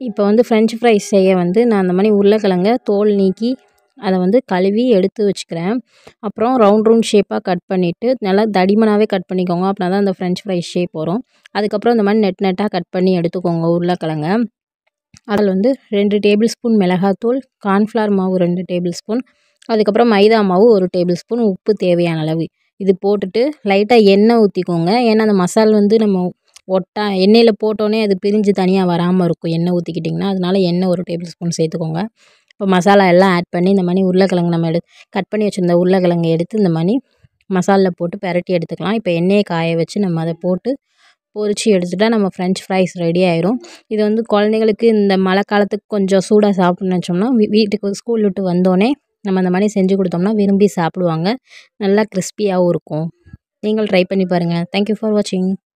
இப்போ வந்து French fries செய்ய வந்து நான் அந்த மாதிரி உருளைக்கிழங்க தோல் நீக்கி அதை வந்து கழுவி எடுத்து வச்சுக்கிறேன் அப்புறம் ரவுண்ட் ரவுண்ட் ஷேப்பாக கட் பண்ணிவிட்டு நல்லா தடிமனாகவே கட் பண்ணிக்கோங்க அப்படின்னா தான் அந்த ஃப்ரெஞ்ச் ஃப்ரைஸ் ஷேப் வரும் அதுக்கப்புறம் இந்த மாதிரி நெட் நெட்டாக கட் பண்ணி எடுத்துக்கோங்க உருளைக்கிழங்க அதில் வந்து ரெண்டு டேபிள் ஸ்பூன் மிளகாத்தூள் கார்ன்ஃப்ளவர் மாவு ரெண்டு டேபிள் ஸ்பூன் அதுக்கப்புறம் மைதா மாவு ஒரு டேபிள் ஸ்பூன் உப்பு தேவையான அளவு இது போட்டுட்டு லைட்டாக எண்ணெய் ஊற்றிக்கோங்க ஏன்னா அந்த மசால் வந்து நம்ம ஒட்டா எண்ணெயில் போட்டோன்னே அது பிரிஞ்சு தனியாக வராமல் இருக்கும் எண்ணெய் ஊற்றிக்கிட்டிங்கன்னா அதனால எண்ணெய் ஒரு டேபிள் ஸ்பூன் சேர்த்துக்கோங்க இப்போ மசாலா எல்லாம் ஆட் பண்ணி இந்த மாதிரி உருளைக்கிழங்கு நம்ம எடு கட் பண்ணி வச்சுருந்த உருளைக்கிழங்கு எடுத்து இந்த மாதிரி மசாலில் போட்டு பெரட்டி எடுத்துக்கலாம் இப்போ எண்ணெயை காய வச்சு நம்ம அதை போட்டு பொரித்து எடுத்துட்டா நம்ம ஃப்ரெஞ்ச் ஃப்ரைஸ் ரெடி ஆயிரும் இது வந்து குழந்தைங்களுக்கு இந்த மழை காலத்துக்கு கொஞ்சம் சூடாக சாப்பிட்ணுன்னு வச்சோம்னா வீ வீட்டுக்கு ஸ்கூல் விட்டு வந்தோடனே நம்ம அந்த மாதிரி செஞ்சு கொடுத்தோம்னா விரும்பி சாப்பிடுவாங்க நல்லா கிறிஸ்பியாகவும் இருக்கும் நீங்கள் ட்ரை பண்ணி பாருங்கள் தேங்க்யூ ஃபார் வாட்சிங்